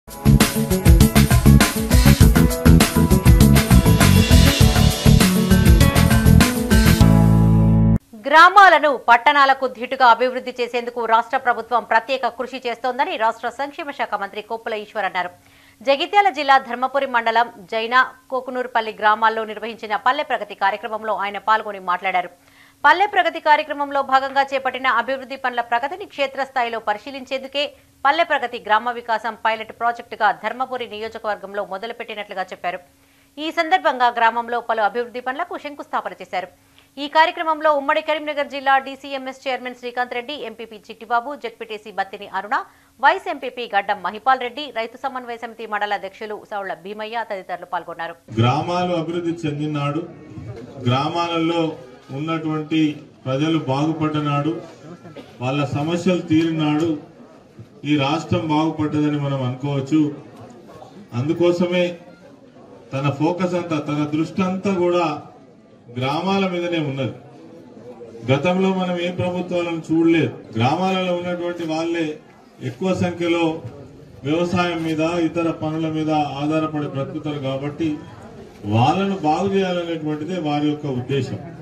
గ్రామాలను పట్టణాలకు ధీటుగా అభివృద్ధి చేసేందుకు రాష్ట్ర ప్రభుత్వం ప్రత్యేక కృషి చేస్తోందని రాష్ట్ర సంక్షేమ శాఖ మంత్రి కొప్పుల ఈశ్వర్ అన్నారు జగిత్యాల జిల్లా ధర్మపురి మండలం జైనా కోకునూరుపల్లి గ్రామాల్లో నిర్వహించిన పల్లె ప్రగతి కార్యక్రమంలో ఆయన పాల్గొని మాట్లాడారు పల్లె ప్రగతి కార్యక్రమంలో భాగంగా చేపట్టిన అభివృద్ధి పనుల ప్రగతిని క్షేత్రస్థాయిలో పరిశీలించేందుకే పల్లె ప్రగతి గ్రామ వికాసం పైలట్ ప్రాజెక్టుగా ధర్మపురి నియోజకవర్గంలో మొదలుపెట్టినట్లుగా చెప్పారు ఈ సందర్భంగా గ్రామంలో పలు అభివృద్ధి పనులకు శంకుస్థాపన చేశారు ఈ కార్యక్రమంలో ఉమ్మడి కరీంనగర్ జిల్లా DCMS chairman Srikanth Reddy MPP Chittibabu ZPTC Battini Aruna vice MPP Gaddam Mahipal Reddy రైతు సమన్వయ సమితి మండల అధ్యక్షులు సౌళ్ల భీమయ్య తదితరులు పాల్గొన్నారు గ్రామాలు అభివృద్ధి చెందినాడు గ్రామాలలో ఉన్నటువంటి ప్రజలు బాగుపడ్డనాడు వాళ్ళ సమస్యలు తీరినాడు ఈ రాష్ట్రం బాగుపడ్డదని మనం అనుకోవచ్చు అందుకోసమే తన ఫోకస్ అంతా తన దృష్టి అంతా కూడా గ్రామాల మీదనే ఉన్నది గతంలో మనం ఏ ప్రభుత్వాలను చూడలేదు గ్రామాలలో ఉన్నటువంటి వాళ్ళే ఎక్కువ సంఖ్యలో వ్యవసాయం మీద ఇతర పనుల మీద ఆధారపడి బ్రతుకుతారు కాబట్టి వాళ్ళను బాగు చేయాలనేటువంటిదే వారి యొక్క ఉద్దేశం